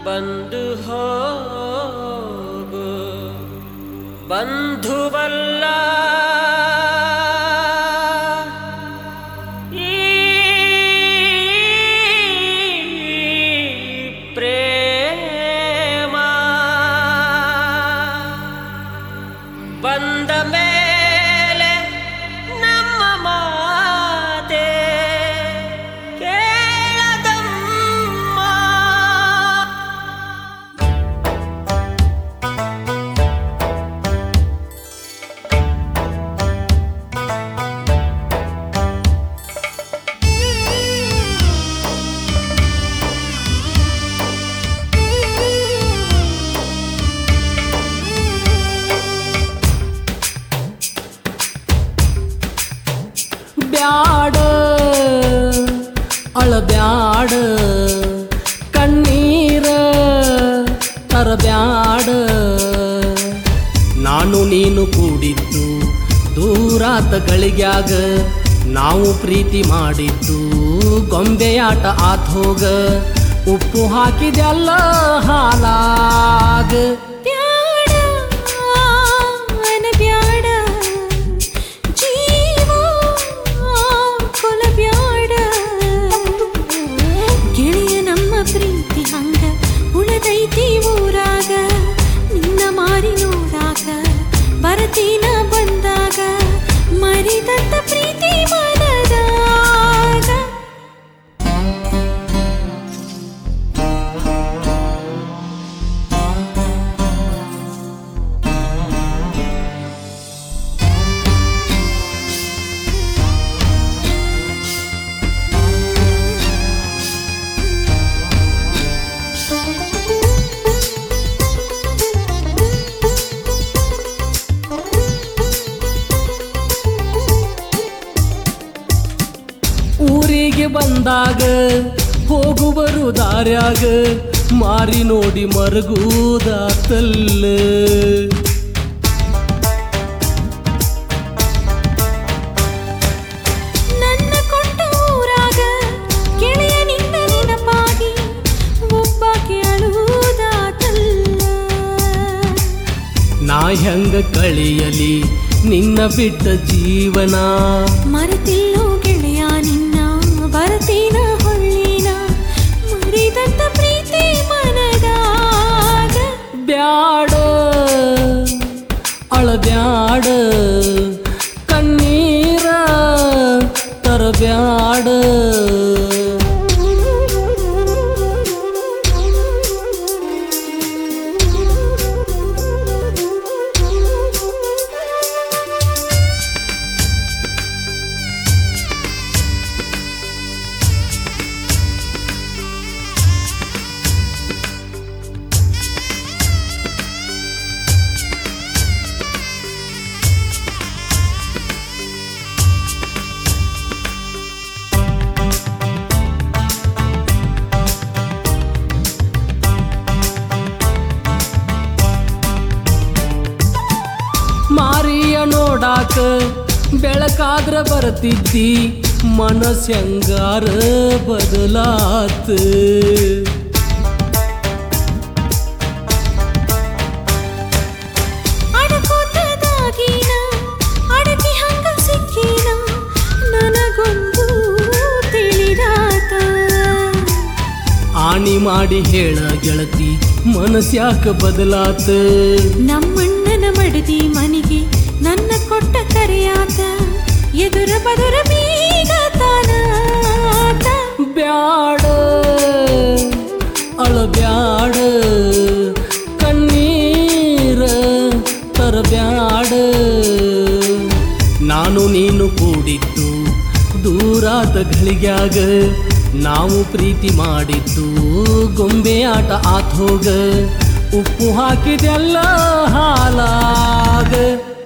ಬಂದು ಹೋಗು ಬಂಧುವಲ್ಲ ಈ ಪ್ರೇಮ ಬಂದ ಮೇಲೆ ನಮ್ಮ ಮಾತೆ ಕೇಳದಮ್ಮ ಬ್ಯಾಡ ಅಳಬ್ಯಾಡ ಕಣ್ಣೀರ ತರಬ್ಯಾಡ ನಾನು ನೀನು ಕೂಡಿದ್ದು ದೂರಾತ ಗಳಿಗ್ಯಾಗ ನಾವು ಪ್ರೀತಿ ಮಾಡಿದ್ದು ಗೊಂಬೆಯಾಟ ಆತೋಗ ಉಪ್ಪು ಹಾಕಿದೆಲ್ಲ ಹಾಲಾಗ ಬ್ಯಾಡ ಅನ ಬ್ಯಾಡ ಜೀವ ಕೊಲ ಬ್ಯಾಡ ಗೆಳೆಯ ನಮ್ಮ ಪ್ರೀತಿ ಹಂಗ ಉಳದೈತಿ ಊರಾಗ ನಿನ್ನ ಮಾರಿ ನೋಡಾಕ ಬರತೀನ ಬಂದಾಗ ಮರಿದಂತ ಪ್ರೀತಿ ಮನದಾಗ ಊರಿಗೆ ಬಂದಾಗ ಹೋಗುವರು ದಾರ್ಯಾಗ ಮಾರಿ ನೋಡಿ ಮರಗುದಾತಲ್ಲ ನನ್ನ ಕೊಟ್ಟ ಊರಾಗ ಗೆಳೆಯ ನಿನ್ನ ನೆನಪಾಗಿ ಒಬ್ಬಾಕೆ ಅಳುವುದಾತಲ್ಲ ನಾ ಹೆಂಗ ಕಳೆಯಲಿ ನಿನ್ನ ಬಿಟ್ಟ ಜೀವನ ಮರೆತಿಲ್ಲೋ ಗೆಳೆಯ ನಿನ್ನ ಬರತೀನ ಹೊಳ್ಳಿನ ಮರಿದಂತ ಪ್ರೀತಿ ಮನದಾಗ ಬ್ಯಾಡ ಅಳಬ್ಯಾಡ ಕಣ್ಣೀರ ತರಬ್ಯಾಡ ಮಾರಿಯ ನೋಡಾಕ ಬೆಳಕಾದ್ರ ಬರ್ತಿದ್ದಿ ಮನಸ್ಸಂಗಾರ ಬದಲಾತ ಅಡಕೋತದಾಗಿನ ಅಡಕಿ ಹಂಗ ಸಿಕ್ಕಿನ ನನಗೊಂದು ತಿಳಿದಾತ ಆಣಿ ಮಾಡಿ ಹೇಳ ಗೆಳತಿ ಮನಸ್ಯಾಕ ಬದಲಾತ ನಮ್ಮಣ್ಣನ ಮಡದಿ ಮನೆಗೆ ನನ್ನ ಕೊಟ್ಟ ಕರೆಯಾತ ಎದುರ ಬದುರ ಬೀಗ ತಾನಾತ ಬ್ಯಾಡ ಅಳಬ್ಯಾಡ ಕಣ್ಣೀರ ತರಬ್ಯಾಡ ನಾನು ನೀನು ಕೂಡಿದ್ದು ದೂರಾದ ಗಳಿಗ್ಯಾಗ ನಾವು ಪ್ರೀತಿ ಮಾಡಿದ್ದು ಗೊಂಬೆ ಆಟ ಆತೋಗ ಉಪ್ಪು ಹಾಕಿದೆಲ್ಲ ಹಾಲಾಗ